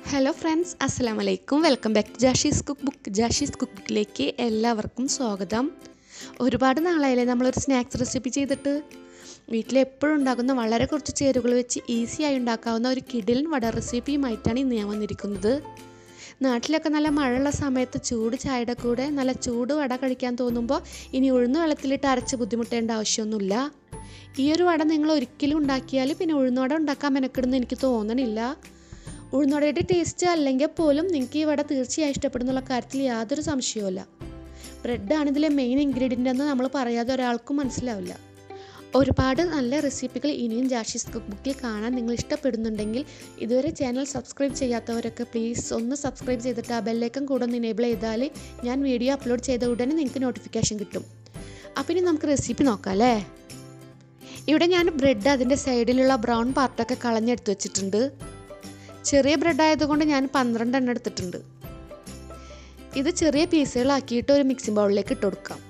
hello friends അസ്സലാം വലൈക്കും welcome back to Jashi's cook book Jashi's cook ബുക്കിലേക്ക് എല്ലാവർക്കും സ്വാഗതം ഒരുപാട് നാളായില്ലേ നമ്മളൊരു സ്നാക്സ് റെസിപ്പി ചെയ്തിട്ട് വീട്ടിൽ എപ്പോഴും ഉണ്ടാക്കുന്ന വളരെ കുറച്ച് ചേരുവകൾ വെച്ച് ഈസിയായി ഉണ്ടാക്കാവുന്ന ഒരു കിടിലൻ വട റെസിപ്പിയുമായിട്ടാണ് ഇന്ന് ഞാൻ വന്നിരിക്കുന്നത് നാട്ടിലൊക്കെ നല്ല മഴയുള്ള സമയത്ത് ചൂട് ചായയുടെ കൂടെ നല്ല ചൂട് വട കഴിക്കാൻ തോന്നുമ്പോൾ ഇനി ഉഴുന്ന് വെള്ളത്തിലിട്ട് അരച്ച് ബുദ്ധിമുട്ടേണ്ട ആവശ്യമൊന്നുമില്ല ഈ ഒരു വട നിങ്ങൾ ഒരിക്കലും ഉണ്ടാക്കിയാൽ പിന്നെ ഉഴുന്നുവട ഉണ്ടാക്കാൻ മെനക്കെടുന്ന് എനിക്ക് തോന്നണില്ല ഉഴുന്നുവടയുടെ ടേസ്റ്റ് അല്ലെങ്കിൽ പോലും നിങ്ങൾക്ക് ഈ വട തീർച്ചയായും ഇഷ്ടപ്പെടുന്നുള്ള കാര്യത്തിൽ യാതൊരു സംശയവുമില്ല ബ്രെഡാണ് ഇതിലെ മെയിൻ ഇൻഗ്രീഡിയൻ്റ് എന്ന് നമ്മൾ പറയാതെ ഒരാൾക്കും മനസ്സിലാവില്ല ഒരുപാട് നല്ല റെസിപ്പികൾ ഇനിയും ജാഷീസ് കുക്ക് ബുക്കിൽ കാണാൻ നിങ്ങൾ ഇഷ്ടപ്പെടുന്നുണ്ടെങ്കിൽ ഇതുവരെ ചാനൽ സബ്സ്ക്രൈബ് ചെയ്യാത്തവരൊക്കെ പ്ലീസ് ഒന്ന് സബ്സ്ക്രൈബ് ചെയ്തിട്ട് ആ ബെല്ലേക്കം കൂടെ ഒന്ന് എനേബിൾ ചെയ്താൽ ഞാൻ വീഡിയോ അപ്ലോഡ് ചെയ്ത ഉടനെ നിങ്ങൾക്ക് നോട്ടിഫിക്കേഷൻ കിട്ടും അപ്പം ഇനി നമുക്ക് റെസിപ്പി നോക്കാം അല്ലേ ഇവിടെ ഞാൻ ബ്രെഡ് അതിൻ്റെ സൈഡിലുള്ള ബ്രൗൺ പാർട്ടൊക്കെ കളഞ്ഞെടുത്ത് വെച്ചിട്ടുണ്ട് ചെറിയ ബ്രെഡ് ആയതുകൊണ്ട് ഞാൻ പന്ത്രണ്ട് എണ്ണം എടുത്തിട്ടുണ്ട് ഇത് ചെറിയ പീസുകളാക്കിയിട്ട് ഒരു മിക്സിംഗ് ബൗളിലേക്ക് ഇട്ട് കൊടുക്കാം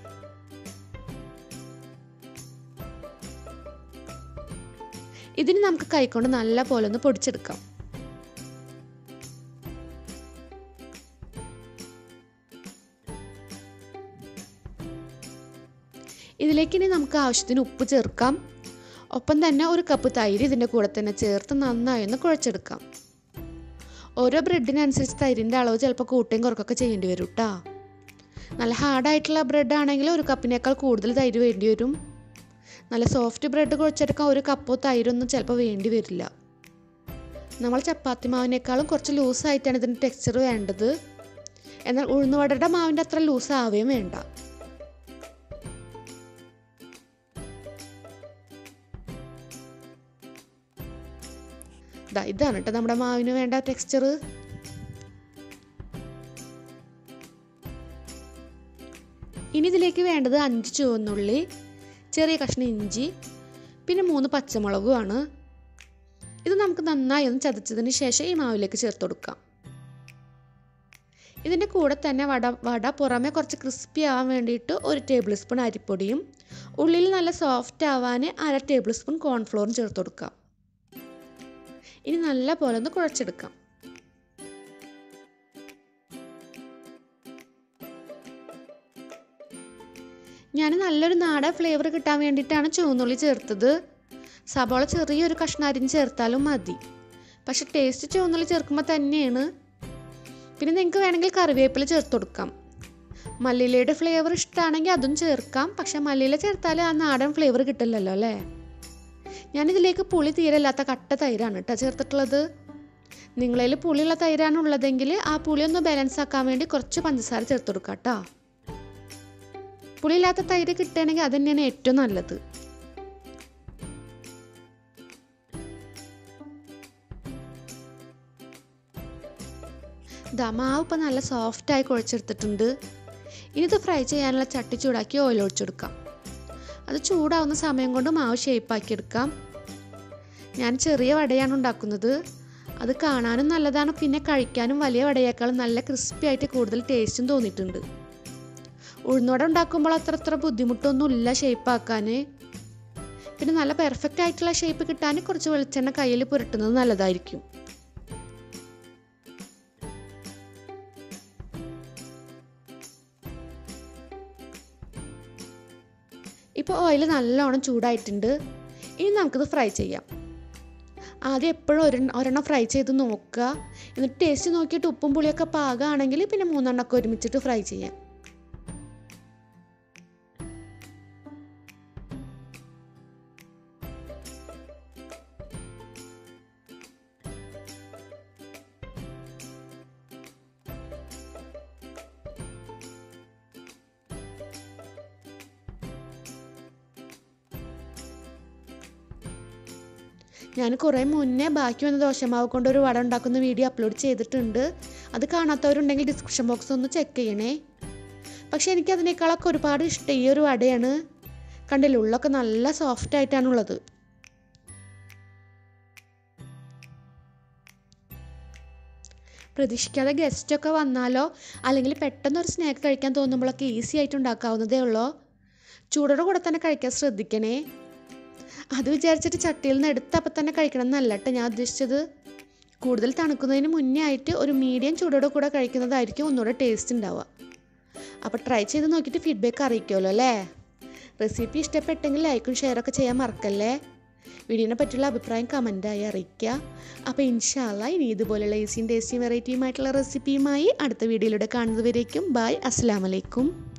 ഇതിന് നമുക്ക് കൈകൊണ്ട് നല്ല പോലെ ഒന്ന് പൊടിച്ചെടുക്കാം ഇതിലേക്ക് ഇനി നമുക്ക് ആവശ്യത്തിന് ഉപ്പ് ചേർക്കാം ഒപ്പം തന്നെ ഒരു കപ്പ് തൈര് ഇതിൻ്റെ കൂടെ തന്നെ ചേർത്ത് നന്നായി ഒന്ന് കുഴച്ചെടുക്കാം ഓരോ ബ്രെഡിനനുസരിച്ച് തൈരിൻ്റെ അളവ് ചിലപ്പോൾ കൂട്ടുകയും കുറക്കൊക്കെ ചെയ്യേണ്ടി വരും കേട്ടോ നല്ല ഹാർഡായിട്ടുള്ള ബ്രെഡ് ആണെങ്കിൽ ഒരു കപ്പിനേക്കാൾ കൂടുതൽ തൈര് വേണ്ടി വരും നല്ല സോഫ്റ്റ് ബ്രെഡ് കുഴച്ചെടുക്കാൻ ഒരു കപ്പോ തൈരൊന്നും ചിലപ്പോൾ വേണ്ടി വരില്ല നമ്മൾ ചപ്പാത്തി മാവിനേക്കാളും കുറച്ച് ലൂസായിട്ടാണ് ഇതിൻ്റെ ടെക്സ്ചർ വേണ്ടത് എന്നാൽ ഉഴുന്നുവടയുടെ മാവിൻ്റെ അത്ര ലൂസ് ആവുകയും വേണ്ട ദാ ഇതാണ് കേട്ടോ നമ്മുടെ മാവിന് വേണ്ട ടെക്സ്ചർ ഇനി ഇതിലേക്ക് വേണ്ടത് അഞ്ച് ചുവന്നുള്ളി ചെറിയ കഷ്ണം ഇഞ്ചി പിന്നെ മൂന്ന് പച്ചമുളകുമാണ് ഇത് നമുക്ക് നന്നായി ഒന്ന് ചതച്ചതിന് ശേഷം ഈ മാവിലേക്ക് ചേർത്ത് കൊടുക്കാം ഇതിൻ്റെ കൂടെ തന്നെ വട വട പുറമെ കുറച്ച് ക്രിസ്പി ആവാൻ വേണ്ടിയിട്ട് ഒരു ടേബിൾ സ്പൂൺ അരിപ്പൊടിയും ഉള്ളിൽ നല്ല സോഫ്റ്റ് ആവാൻ അര ടേബിൾ സ്പൂൺ കോൺഫ്ലോറും ചേർത്ത് കൊടുക്കാം ഇനി നല്ല പോലെ ഒന്ന് കുഴച്ചെടുക്കാം ഞാൻ നല്ലൊരു നാടൻ ഫ്ലേവർ കിട്ടാൻ വേണ്ടിയിട്ടാണ് ചുവന്നുള്ളി ചേർത്തത് സബോള ചെറിയൊരു കഷ്ണം അരിഞ്ഞ് ചേർത്താലും മതി പക്ഷെ ടേസ്റ്റ് ചുവന്നുള്ളി ചേർക്കുമ്പോൾ തന്നെയാണ് പിന്നെ നിങ്ങൾക്ക് വേണമെങ്കിൽ കറിവേപ്പില ചേർത്ത് കൊടുക്കാം മല്ലിയിലയുടെ ഫ്ലേവർ ഇഷ്ടമാണെങ്കിൽ അതും ചേർക്കാം പക്ഷെ മല്ലിയില ചേർത്താൽ ആ നാടൻ ഫ്ലേവർ കിട്ടില്ലല്ലോ അല്ലേ ഞാനിതിലേക്ക് പുളി തീരല്ലാത്ത കട്ട തൈരാണ് കേട്ടോ ചേർത്തിട്ടുള്ളത് നിങ്ങളിൽ പുളിയുള്ള തൈരാണ് ഉള്ളതെങ്കിൽ ആ പുളി ഒന്ന് ബാലൻസ് ആക്കാൻ വേണ്ടി കുറച്ച് പഞ്ചസാര ചേർത്ത് കൊടുക്കാം കേട്ടോ പുളിയില്ലാത്ത തൈര് കിട്ടുകയാണെങ്കിൽ അത് തന്നെയാണ് ഏറ്റവും നല്ലത് ദമാവ് ഇപ്പം നല്ല സോഫ്റ്റായി കുഴച്ചെടുത്തിട്ടുണ്ട് ഇനി ഇത് ഫ്രൈ ചെയ്യാനുള്ള ചട്ടി ചൂടാക്കി ഓയിൽ ഒഴിച്ചെടുക്കാം അത് ചൂടാവുന്ന സമയം കൊണ്ട് മാവ് ഷേപ്പാക്കി എടുക്കാം ഞാൻ ചെറിയ വടയാണ് ഉണ്ടാക്കുന്നത് അത് കാണാനും നല്ലതാണ് പിന്നെ കഴിക്കാനും വലിയ വടയേക്കാളും നല്ല ക്രിസ്പി ആയിട്ട് കൂടുതൽ ടേസ്റ്റും തോന്നിയിട്ടുണ്ട് ഉഴുന്നുവട ഉണ്ടാക്കുമ്പോൾ അത്ര അത്ര ബുദ്ധിമുട്ടൊന്നുമില്ല ഷേപ്പാക്കാൻ പിന്നെ നല്ല പെർഫെക്റ്റ് ആയിട്ടുള്ള ഷേപ്പ് കിട്ടാൻ കുറച്ച് വെളിച്ചെണ്ണ കയ്യിൽ പുരട്ടുന്നത് നല്ലതായിരിക്കും ഇപ്പോൾ ഓയിൽ നല്ലോണം ചൂടായിട്ടുണ്ട് ഇനി നമുക്കിത് ഫ്രൈ ചെയ്യാം ആദ്യം എപ്പോഴും ഒരു ഒരെണ്ണം ഫ്രൈ ചെയ്ത് നോക്കുക എന്നിട്ട് ടേസ്റ്റ് നോക്കിയിട്ട് ഉപ്പും പുളിയൊക്കെ പാകമാണെങ്കിൽ പിന്നെ മൂന്നെണ്ണമൊക്കെ ഒരുമിച്ചിട്ട് ഫ്രൈ ചെയ്യാം ഞാൻ കുറേ മുന്നേ ബാക്കി വന്ന ദോശമാവ് കൊണ്ട് ഒരു വട ഉണ്ടാക്കുന്ന വീഡിയോ അപ്ലോഡ് ചെയ്തിട്ടുണ്ട് അത് കാണാത്തവരുണ്ടെങ്കിൽ ഡിസ്ക്രിപ്ഷൻ ബോക്സ് ഒന്ന് ചെക്ക് ചെയ്യണേ പക്ഷേ എനിക്ക് അതിനേക്കാളൊക്കെ ഒരുപാട് ഇഷ്ടം ഈ ഒരു വടയാണ് കണ്ടില്ല ഉള്ളൊക്കെ നല്ല സോഫ്റ്റ് ആയിട്ടാണുള്ളത് പ്രതീക്ഷിക്കാതെ ഗസ്റ്റൊക്കെ വന്നാലോ അല്ലെങ്കിൽ പെട്ടെന്ന് ഒരു സ്നാക്ക് കഴിക്കാൻ തോന്നുമ്പോഴൊക്കെ ഈസി ആയിട്ട് ഉണ്ടാക്കാവുന്നതേ ഉള്ളൂ ചൂടോടെ കൂടെ തന്നെ കഴിക്കാൻ ശ്രദ്ധിക്കണേ അത് വിചാരിച്ചിട്ട് ചട്ടിയിൽ നിന്ന് എടുത്തപ്പം തന്നെ കഴിക്കണം എന്നല്ല കേട്ടോ ഞാൻ ഉദ്ദേശിച്ചത് കൂടുതൽ തണുക്കുന്നതിന് മുന്നേ ആയിട്ട് ഒരു മീഡിയം ചൂടോടെ കൂടെ കഴിക്കുന്നതായിരിക്കും ഒന്നുകൂടെ ടേസ്റ്റ് ഉണ്ടാവുക അപ്പോൾ ട്രൈ ചെയ്ത് നോക്കിയിട്ട് ഫീഡ്ബാക്ക് അറിയിക്കുമല്ലോ അല്ലേ റെസിപ്പി ഇഷ്ടപ്പെട്ടെങ്കിൽ ലൈക്കും ഷെയറൊക്കെ ചെയ്യാൻ മറക്കല്ലേ വീഡിയോനെ പറ്റിയുള്ള അഭിപ്രായം കമൻറ്റായി അറിയിക്കുക അപ്പോൾ ഇൻഷാല്ല ഇനി ഇതുപോലെയുള്ള ഈസിയും ടേസ്റ്റിയും വെറൈറ്റിയുമായിട്ടുള്ള റെസിപ്പിയുമായി അടുത്ത വീഡിയോയിലൂടെ കാണുന്നതുവരേക്കും ബായ് അസ്സാം വലൈക്കും